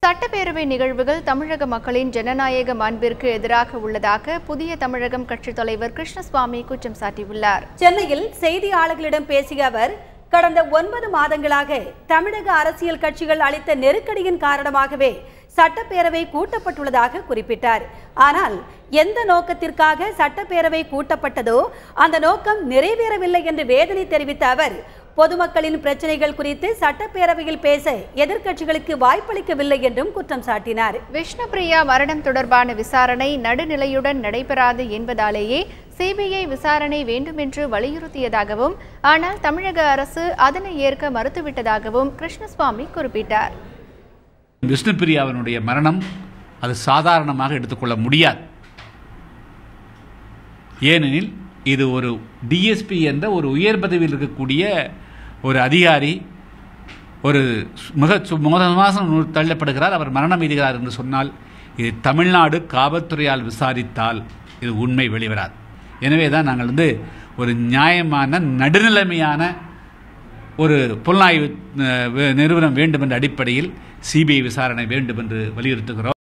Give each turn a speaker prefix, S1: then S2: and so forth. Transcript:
S1: சட்டப்பேரவை நிகழ்வுகள் தமிழக மக்களின் ஜனநாயக மாண்பிற்கு எதிராக உள்ளதாக புதிய தமிழகம் கட்சித் தலைவர் கிருஷ்ணசுவாமி குற்றம் சாட்டியுள்ளார்
S2: சென்னையில் செய்தியாளர்களிடம் பேசிய அவர் கடந்த ஒன்பது மாதங்களாக தமிழக அரசியல் கட்சிகள் அளித்த நெருக்கடியின் காரணமாகவே சட்டப்பேரவை கூட்டப்பட்டுள்ளதாக குறிப்பிட்டார் ஆனால் எந்த நோக்கத்திற்காக சட்டப்பேரவை கூட்டப்பட்டதோ அந்த நோக்கம் நிறைவேறவில்லை என்று வேதனை தெரிவித்த அவர் பொதுமக்களின் பிரச்சனைகள் குறித்து சட்டப்பேரவையில் பேச எதிர்க்கட்சிகளுக்கு வாய்ப்பளிக்கவில்லை என்றும் குற்றம் சாட்டினார்
S1: விஷ்ணுபிரியா மரணம் தொடர்பான விசாரணை நடுநிலையுடன் நடைபெறாது என்பதாலேயே சிபிஐ விசாரணை வேண்டுமென்று வலியுறுத்தியதாகவும் ஆனால் தமிழக அரசு அதனை ஏற்க மறுத்துவிட்டதாகவும் கிருஷ்ணசுவாமி குறிப்பிட்டார்
S3: விஷ்ணுபிரியாவினுடைய மரணம் அது சாதாரணமாக எடுத்துக்கொள்ள முடியாது ஏனெனில் இது ஒரு டிஎஸ்பி என்ற ஒரு உயர் பதவியில் இருக்கக்கூடிய ஒரு அதிகாரி ஒரு மிக சு- மோசமாக தள்ளப்படுகிறார் அவர் மரணம் எய்துகிறார் என்று சொன்னால் இது தமிழ்நாடு காவல்துறையால் விசாரித்தால் இது உண்மை வெளிவராது எனவே தான் நாங்கள் வந்து ஒரு நியாயமான நடுநிலைமையான ஒரு புலனாய்வு அஹ், நிறுவனம் வேண்டும் என்ற அடிப்படையில் சிபிஐ விசாரணை வேண்டும் என்று வலியுறுத்துகிறோம்